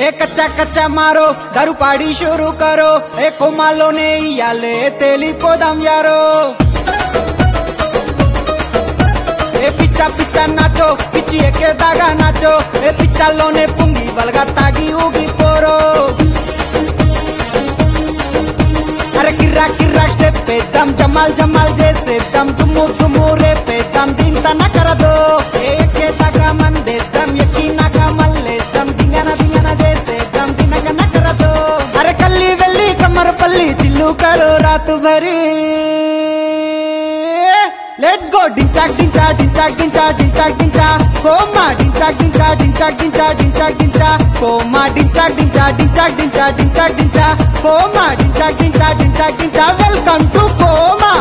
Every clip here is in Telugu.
ఏ కచ్చా కచ్చా మారో దారు పాడి షురు కరో ఏ కొమ్మాలోనే ఇయ్యాలే తేలిపోదాం యారో ఏ పిచ్చా పిచ్చా నాచో పిచ్చి ఎక్కేదాగా నాచో ఏ పిచ్చాల్లోనే పుంగి బలగా తాగి ఊగిపోరో అరే కిర్రా కిర్రా స్టెప్ వేద్దాం జమాల్ జమాల్ చేసేద్దాం దుమ్ము దుమ్ము రేపేద్దాం దీంత నకరదో ఏకేదాకా మందేద్దాం ఎక్కినాక మల్లేద్దాం దింగన దింగన చేసేద్దాం దినక నకరదో అరే కల్లి వెళ్ళి కమ్మరపల్లి చిల్లు కరో రాతు భరి లెట్స్ గో డించాక్ డించా డించాక్ డించా డించాక్ డించా కోమా డించాక్ డించా డించాక్ డించా డించాక్ డించా కోమా డించాక్ డించా డించాక్ డించా డించాక్ డించా కోమా డించాక్ డించా డించాక్ డించా వెల్కమ్ టు కోమా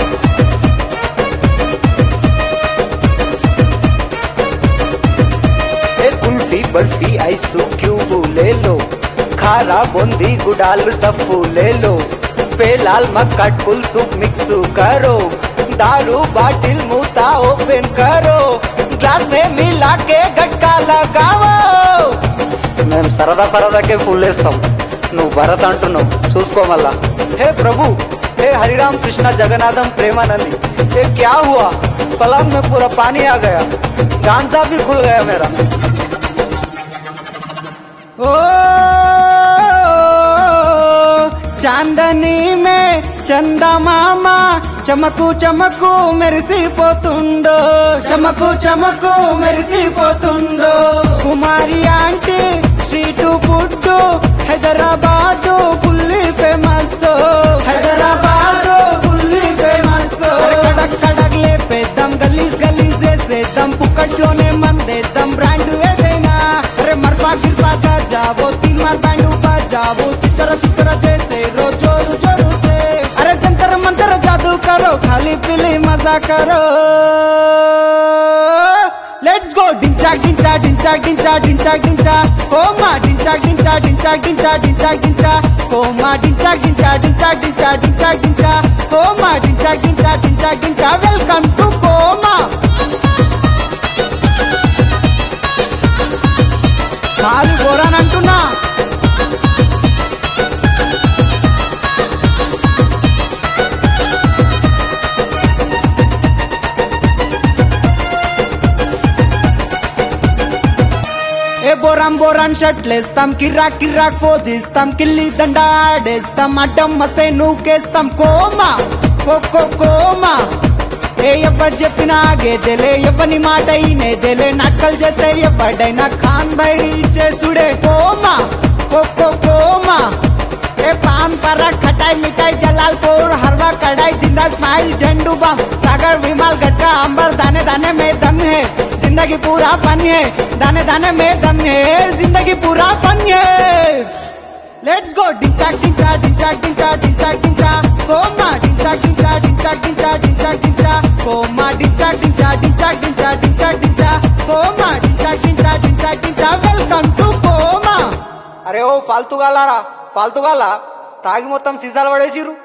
ए कुल्फी बर्फी आइस क्यूब ले लो खारा बूंदी गुडाल स्टफ ले लो पे लाल मक्का कुल सूप मिक्स करो दारू बाटिल मुता ओपन करो ग्लास में मिला के गटका लगाओ మేము సరదా సరదాకే ఫుల్ వేస్తాం నువ్వు భరత్ అంటున్నావు చూసుకో మళ్ళా హే ప్రభు हे हरिराम कृष्णा जगन्नाथम प्रेमानंदी ये क्या हुआ पलंग में पूरा पानी आ गया गांजा भी खुल गया मेरा ఓ చాందనీ మే చందమామ చమకు చమకు మెరిసిపోతుండో చమకు చమకు మెరిసిపోతుండో Kumari aunty street food Hyderabad fully famous Hyderabad fully famous కడక్ కడక్ లేపేద్దాం గలీజ్ గలీజ్ చేసేద్దాం పుక్కట్లోనే మందేద్దాం బ్రాండ్ ఏదైనా అరే మర్ఫా గిర్ఫా జావో తీన్ మార్ బ్యాండ్ బజావో చిచ్చర చిచ్చర చేసే రో జోరు జోరు సే అరే జంతర మంతర జాదూ కరో ఖాళీ పిలి మజా కరో లెట్స్ గో డించాక్ డించా డించాక్ డించా డించాక్ డించా కోమా డించాక్ డించా డించాక్ డించా డించాక్ డించా కోమా డించాక్ డించా డించాక్ డించా డించాక్ డించా కోమా డించాక్ డించా డించాక్ డించా వెల్కమ్ టు కోమా కాలు గోరానంటున్నా ఏ బోరాం బోరాన్ షర్ట్లేస్తాం కిర్రాక్ కిర్రాక్ ఫోజిస్తాం కిల్లి దండ ఆడేస్తాం అడ్డం వస్తే నూకేస్తాం కోమా కోకో కోమా ఏ ఎవరు చెప్పినా ఆగేదేలే ఎవని మాట అయినేదేలే నక్కలు చేస్తే ఎవడైనా ఖాన్ బైరి చేసుడే కోమా కోకో కోమా ए पान परा खटाई मिठाई जलालपुर हरवा कढ़ाई जिंदा स्माइल झंडू बम सागर विमाल गटका अंबर दाने दाने में दम है जिंदगी पूरा फन है दाने दाने में दम है जिंदगी पूरा फन है लेट्स गो डिंचाक डिंचा डिंचाक डिंचा डिंचाक डिंचा कोमा डिंचाक डिंचा डिंचाक डिंचा डिंचाक डिंचा कोमा डिंचाक डिंचा डिंचाक डिंचा डिंचाक डिंचा कोमा डिंचाक डिंचा डिंचाक डिंचा वेलकम टू कोमा అరే ఓ ఫాల్తు గాలారా ఫాల్తు గాలా తాగి మొత్తం సీసాలు పడేసిరు